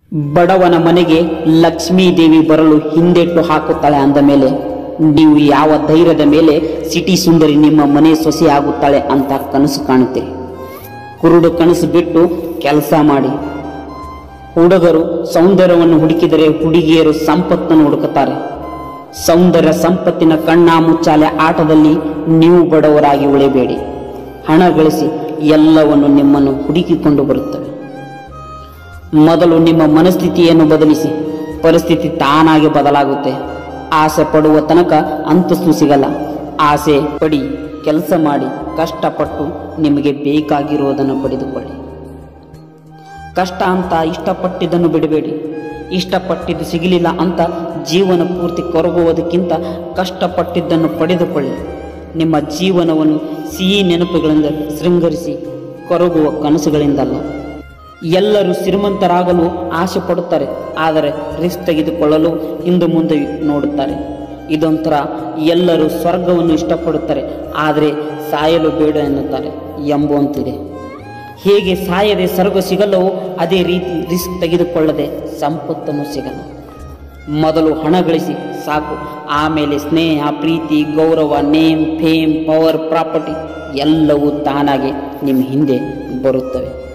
ಬಡವನ ಮನೆಗೆ ಲಕ್ಷ್ಮೀ ದೇವಿ ಬರಲು ಹಿಂದೆಟ್ಟು ಹಾಕುತ್ತಾಳೆ ಅಂದ ಮೇಲೆ ನೀವು ಯಾವ ಧೈರ್ಯದ ಮೇಲೆ ಸಿಟಿ ಸುಂದರಿ ನಿಮ್ಮ ಮನೆ ಸೊಸೆ ಆಗುತ್ತಾಳೆ ಅಂತ ಕನಸು ಕಾಣುತ್ತೀರಿ ಕುರುಡು ಕನಸು ಬಿಟ್ಟು ಕೆಲಸ ಮಾಡಿ ಹುಡುಗರು ಸೌಂದರ್ಯವನ್ನು ಹುಡುಕಿದರೆ ಹುಡುಗಿಯರು ಸಂಪತ್ತನ್ನು ಹುಡುಕುತ್ತಾರೆ ಸೌಂದರ್ಯ ಸಂಪತ್ತಿನ ಕಣ್ಣ ಮುಚ್ಚಾಲೆ ಆಟದಲ್ಲಿ ನೀವು ಬಡವರಾಗಿ ಉಳಿಬೇಡಿ ಹಣ ಗಳಿಸಿ ಎಲ್ಲವನ್ನು ನಿಮ್ಮನ್ನು ಹುಡುಕಿಕೊಂಡು ಬರುತ್ತವೆ ಮೊದಲು ನಿಮ್ಮ ಮನಸ್ಥಿತಿಯನ್ನು ಬದಲಿಸಿ ಪರಿಸ್ಥಿತಿ ತಾನಾಗಿ ಬದಲಾಗುತ್ತೆ ಆಸೆ ಪಡುವ ತನಕ ಅಂತಸ್ತು ಸಿಗಲ್ಲ ಆಸೆ ಪಡಿ ಕೆಲಸ ಮಾಡಿ ಕಷ್ಟಪಟ್ಟು ನಿಮಗೆ ಬೇಕಾಗಿರುವುದನ್ನು ಪಡೆದುಕೊಳ್ಳಿ ಕಷ್ಟ ಅಂತ ಇಷ್ಟಪಟ್ಟಿದ್ದನ್ನು ಬಿಡಬೇಡಿ ಇಷ್ಟಪಟ್ಟಿದ್ದು ಸಿಗಲಿಲ್ಲ ಅಂತ ಜೀವನ ಪೂರ್ತಿ ಕೊರಗುವುದಕ್ಕಿಂತ ಕಷ್ಟಪಟ್ಟಿದ್ದನ್ನು ಪಡೆದುಕೊಳ್ಳಿ ನಿಮ್ಮ ಜೀವನವನ್ನು ಸಿಹಿ ನೆನಪುಗಳಿಂದ ಶೃಂಗರಿಸಿ ಕೊರಗುವ ಕನಸುಗಳಿಂದಲ್ಲ ಎಲ್ಲರೂ ಶ್ರೀಮಂತರಾಗಲು ಆಸೆ ಪಡುತ್ತಾರೆ ಆದರೆ ರಿಸ್ಕ್ ತೆಗೆದುಕೊಳ್ಳಲು ಹಿಂದೆ ಮುಂದೆ ನೋಡುತ್ತಾರೆ ಇದೊಂಥರ ಎಲ್ಲರೂ ಸ್ವರ್ಗವನ್ನು ಇಷ್ಟಪಡುತ್ತಾರೆ ಆದರೆ ಸಾಯಲು ಬೇಡ ಎನ್ನುತ್ತಾರೆ ಎಂಬುವಂತಿದೆ ಹೇಗೆ ಸಾಯದೆ ಸ್ವರ್ಗ ಸಿಗಲ್ಲವೋ ಅದೇ ರೀತಿ ರಿಸ್ಕ್ ತೆಗೆದುಕೊಳ್ಳದೆ ಸಂಪತ್ತನ್ನು ಸಿಗಲ್ಲ ಮೊದಲು ಹಣ ಗಳಿಸಿ ಸಾಕು ಆಮೇಲೆ ಸ್ನೇಹ ಪ್ರೀತಿ ಗೌರವ ನೇಮ್ ಫೇಮ್ ಪವರ್ ಪ್ರಾಪರ್ಟಿ ಎಲ್ಲವೂ ತಾನಾಗಿ ನಿಮ್ಮ ಹಿಂದೆ ಬರುತ್ತವೆ